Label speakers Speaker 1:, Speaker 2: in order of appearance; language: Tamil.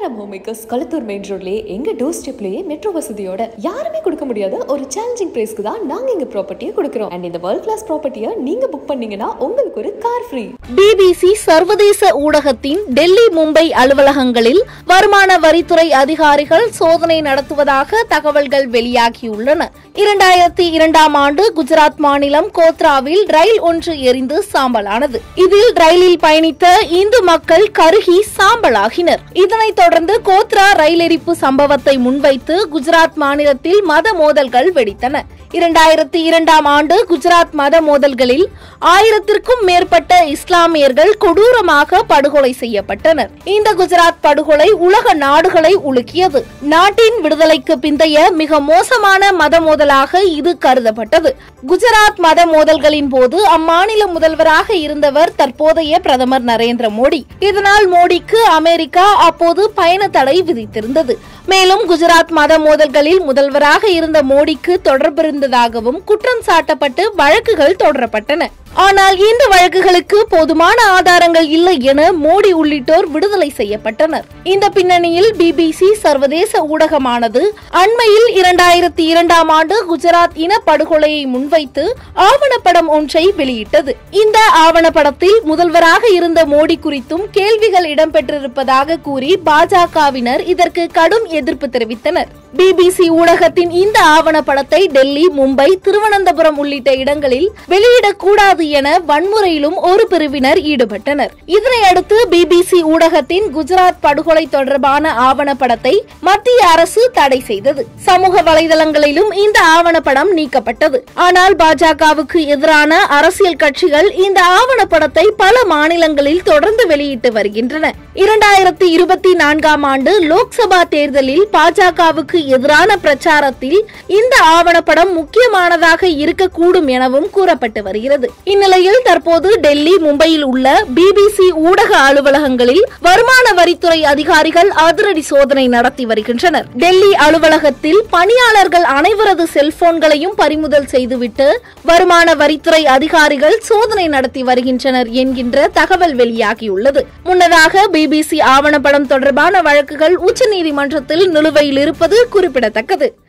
Speaker 1: கேரளா ஹோம்மேக்கர்ஸ் களத்தூர் மெயின் ரோட்லயே எங்க டோர் ஸ்டெப்லயே மெட்ரோ வசதியோட யாருமே கொடுக்க முடியாத ஒரு சேலஞ்சிங் பிரைஸ்க்கு தான் நாங்க எங்க ப்ராப்பர்ட்டியை கொடுக்குறோம் அண்ட் இந்த வேர்ல்ட் கிளாஸ் ப்ராப்பர்ட்டியை நீங்க புக் பண்ணீங்கன்னா உங்களுக்கு ஒரு கார் ஃப்ரீ
Speaker 2: பிபிசி சர்வதேச ஊடகத்தின் டெல்லி மும்பை அலுவலகங்களில் வருமான வரித்துறை அதிகாரிகள் சோதனை நடத்துவதாக தகவல்கள் வெளியாகியுள்ளன இரண்டாயிரத்தி இரண்டாம் ஆண்டு குஜராத் மாநிலம் கோத்ராவில் ரயில் ஒன்று எரிந்து சாம்பலானது இதில் ரயிலில் பயணித்த இந்து மக்கள் கருகி சாம்பலாகினர் இதனைத் தொடர்ந்து கோத்ரா ரயில் எரிப்பு சம்பவத்தை முன்வைத்து குஜராத் மாநிலத்தில் மத மோதல்கள் வெடித்தன இரண்டாயிரத்தி இரண்டாம் ஆண்டு குஜராத் மத மோதல்களில் ஆயிரத்திற்கும் மேற்பட்ட இஸ்லாமியர்கள் கொடூரமாக படுகொலை செய்யப்பட்டனர் இந்த குஜராத் படுகொலை உலக நாடுகளை உலுக்கியது நாட்டின் விடுதலைக்கு பிந்தைய மிக மோசமான மத மோதலாக இது கருதப்பட்டது குஜராத் மத மோதல்களின் போது அம்மாநில முதல்வராக இருந்தவர் தற்போதைய பிரதமர் நரேந்திர மோடி இதனால் மோடிக்கு அமெரிக்கா அப்போது பயண தடை விதித்திருந்தது மேலும் குஜராத் மத மோதல்களில் முதல்வராக இருந்த மோடிக்கு தொடர்பிருந்ததாகவும் குற்றம் சாட்டப்பட்டு வழக்குகள் தொடரப்பட்டன ஆனால் இந்த வழக்குகளுக்கு போதுமான ஆதாரங்கள் இல்லை என மோடி உள்ளிட்டோர் விடுதலை செய்யப்பட்டனர் இந்த பின்னணியில் பிபிசி சர்வதேச ஊடகமானது அண்மையில் இரண்டாயிரத்தி இரண்டாம் ஆண்டு குஜராத் இன படுகொலையை முன்வைத்து ஆவணப்படம் ஒன்றை வெளியிட்டது இந்த ஆவணப்படத்தில் முதல்வராக இருந்த மோடி குறித்தும் கேள்விகள் இடம்பெற்றிருப்பதாக கூறி பாஜகவினர் இதற்கு கடும் எதிர்ப்பு தெரிவித்தனர் பிபிசி ஊடகத்தின் இந்த ஆவணப்படத்தை டெல்லி மும்பை திருவனந்தபுரம் உள்ளிட்ட இடங்களில் வெளியிடக்கூடாது என வன்முறையிலும் ஒரு பிரிவினர் ஈடுபட்டனர் இதனையடுத்து பிபிசி ஊடகத்தின் குஜராத் படுகொலை தொடர்பான ஆவணப்படத்தை மத்திய அரசு தடை செய்தது சமூக வலைதளங்களிலும் இந்த ஆவணப்படம் நீக்கப்பட்டது ஆனால் பாஜகவுக்கு எதிரான அரசியல் கட்சிகள் இந்த ஆவணப்படத்தை பல மாநிலங்களில் தொடர்ந்து வெளியிட்டு வருகின்றன இரண்டாயிரத்தி இருபத்தி நான்காம் ஆண்டு லோக்சபா தேர்தலில் பாஜகவுக்கு எதிரான பிரச்சாரத்தில் இந்த ஆவணப்படம் முக்கியமானதாக இருக்கக்கூடும் எனவும் கூறப்பட்டு வருகிறது இந்நிலையில் தற்போது டெல்லி மும்பையில் உள்ள பிபிசி ஊடக அலுவலகங்களில் வருமான வரித்துறை அதிகாரிகள் அதிரடி சோதனை நடத்தி வருகின்றனர் டெல்லி அலுவலகத்தில் பணியாளர்கள் அனைவரது செல்போன்களையும் பறிமுதல் செய்துவிட்டு வருமான வரித்துறை அதிகாரிகள் சோதனை நடத்தி வருகின்றனர் என்கின்ற தகவல் வெளியாகியுள்ளது முன்னதாக பிபிசி ஆவணப்படம் தொடர்பான வழக்குகள் உச்சநீதிமன்றத்தில் நிலுவையில் இருப்பது குறிப்பிடத்தக்கது